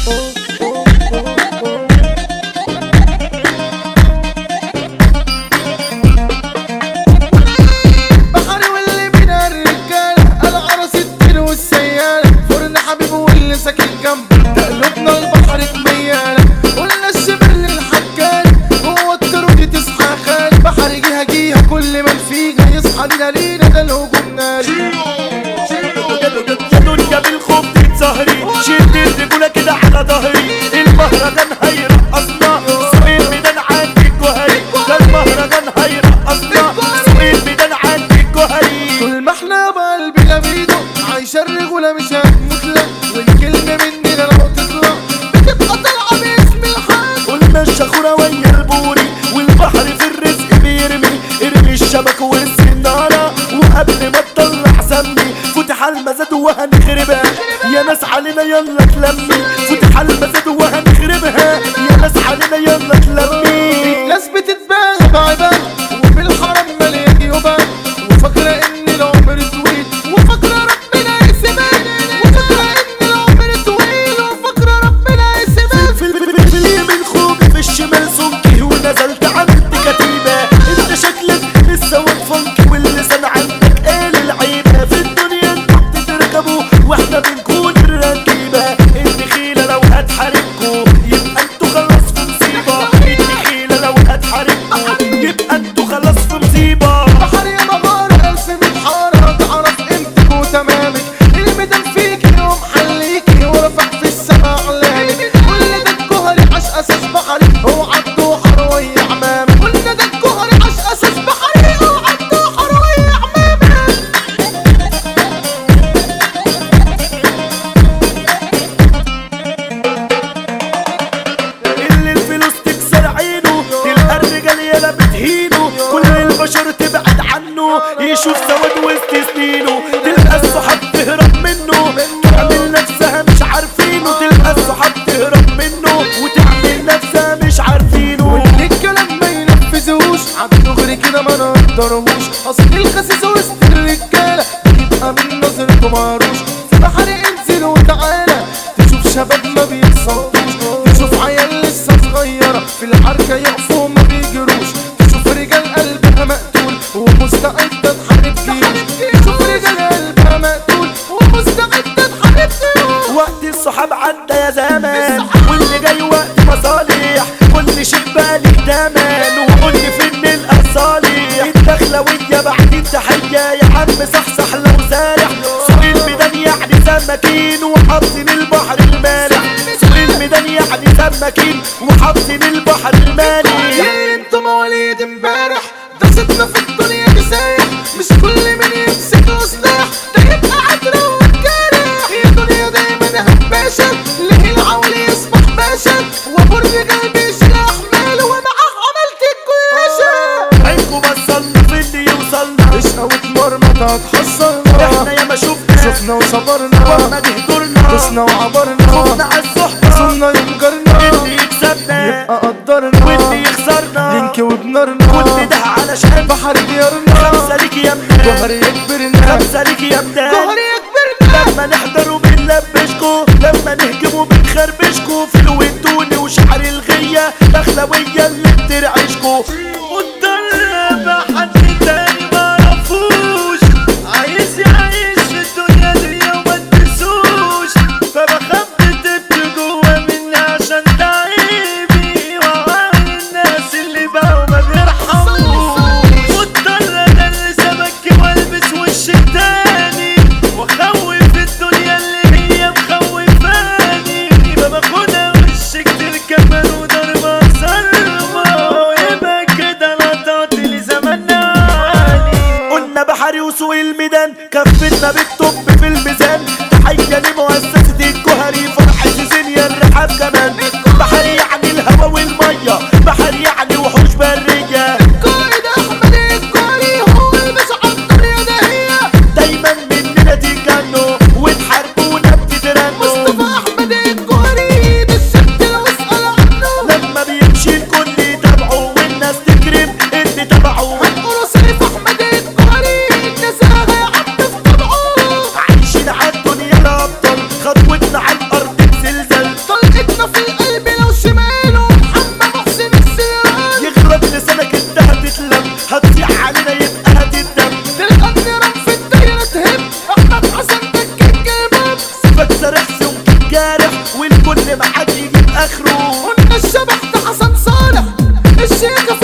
بحري واللي بينا الرجالة العرس الدين والسيالة فرن حبيب واللي ساكن جنبه تقلبنا البحر كميالة قلنا الشبل للحجاج هو التروج تصحى خال بحر جيها جيها كل من فيها يصحى لينا لينا ده الهجوم ناري يا دنيا بالخوف تتسهري شد الرجولة كده على ظهري المهرجان هيرقصنا سوق الميدان عندي الجوهري ده المهرجان هيرقصنا سوق الميدان عندي الجوهري طول ما احنا بقلبنا بيده عايشة الرجولة مش هتموت لا والكلمة مننا لو تطلع بتبقى طالعة باسم الحاج قلنا الشخورة ويا البوري والبحر في الرزق بيرمي ارمي الشبك والسنارة وقبل ما تطلع سمي فتح المزاد وهنخربها يا ناس علينا يلا تلمي فتح المزاد وهنخربها يا ناس علينا يلا تلمي ناس بتتباهى بعباد وبالحرم مليان جيوبان وفاكرة ان العمر طويل وفاكرة ربنا يسيبان وفاكرة ان العمر طويل وفاكرة ربنا يسيبان في في- في اليمين خوجي في الشمال سمكي ونزلت عملت كتيبة انت شكلك لسه وفنكي واللسان عندك قال العيبة في الدنيا انتوا بتركبوا واحنا بنكون الركيبة الدخيلة لو هتحاربكوا يبقى انتوا خلاص في مصيبة الدخيلة لو هتحاربكوا يبقى انتوا خلاص في مصيبة بحر يا مغارة ألف من حارة تعرف قيمتك وتمامك الميدان فيك يوم حليكي ورفع في السما أعلامك كل ده الجوهري عاش أساس بحري هو عبده حروي عمامك كل ده الجوهري عاش أساس بحري هو عبده حروي عمامك اللي الفلوس تكسر عينه تلقى الرجال يلا بتهينه كل البشر تبعد عنه يشوف سواد وسط سنينه تلقى الصحاب تهرب منه تعمل نفسها مش عارفينه تلقى الصحاب تهرب منه وتعمل نفسها مش عارفينه ليه الكلام ما ينفذوش عالدغري كده ما نقدرهوش اصل الخسيس وسط الرجاله بيبقى من نظرته مهروش في بحر انزل وتعالى تشوف شباب ما بيتصدوش تشوف عيال لسه صغيره في العركه يقفوا ما بيجروش تشوف رجال قلبها مقتول ومستعده تحارب جيوش تشوف رجال قلبها مقتول ومستعده تحارب جيوش وقت الصحاب عدى يا زمان واللي جاي وقت مصالح كل شيء بالي تمام وقول لي فين الاصالح الدخلوية بعد التحية يا عم صحصح لو سارح سوق الميدان يعني سماكين وحاطين البحر المالح سوق الميدان يعني سماكين وحاطين البحر المالح يا انتوا مواليد امبارح دستنا في الدنيا كسايح مش كل من يمسك له سلاح ده يبقى عدل وجارح يا دنيا دايما هباشة ليه العول يصبح باشا وابو الرجال بيشيل احمال ومعاه عملت الجياشة عينكم وصلنا في اللي يوصلنا عشنا واتمرمط هتحصلنا احنا ياما شفنا شفنا وصبرنا وما تهجرنا دسنا خفنا وعبرنا على الصحبة صرنا ينجرنا اللي يكسبنا يبقى قدرنا واللي يخسرنا لينك وبنارنا كل ده علشان بحر ديارنا خمسة ليك يا مدام جوهر يكبرنا خمسة ليك يا مدام جوهر يكبرنا لما نحضر وبنلبشكو لما نهجم وبنخربشكو في الودوني وشعر الغية دخلوية اللي بترعشكو مضطر بحد تاني معرفوش عايز يعيش في الدنيا دي وما تنسوش فبخاف تدب جوا مني عشان تعيبي وعامل الناس اللي بقوا ما بيرحموش مضطر ادرس ابكي والبس وش التاني واخوف الدنيا اللي هي مخوفاني ما باخدها وش كتير كمان وضربة صرمة ويبقى كده انا والكل معاك يجيب اخره قلنا الشبح ده حسن صالح الشيخ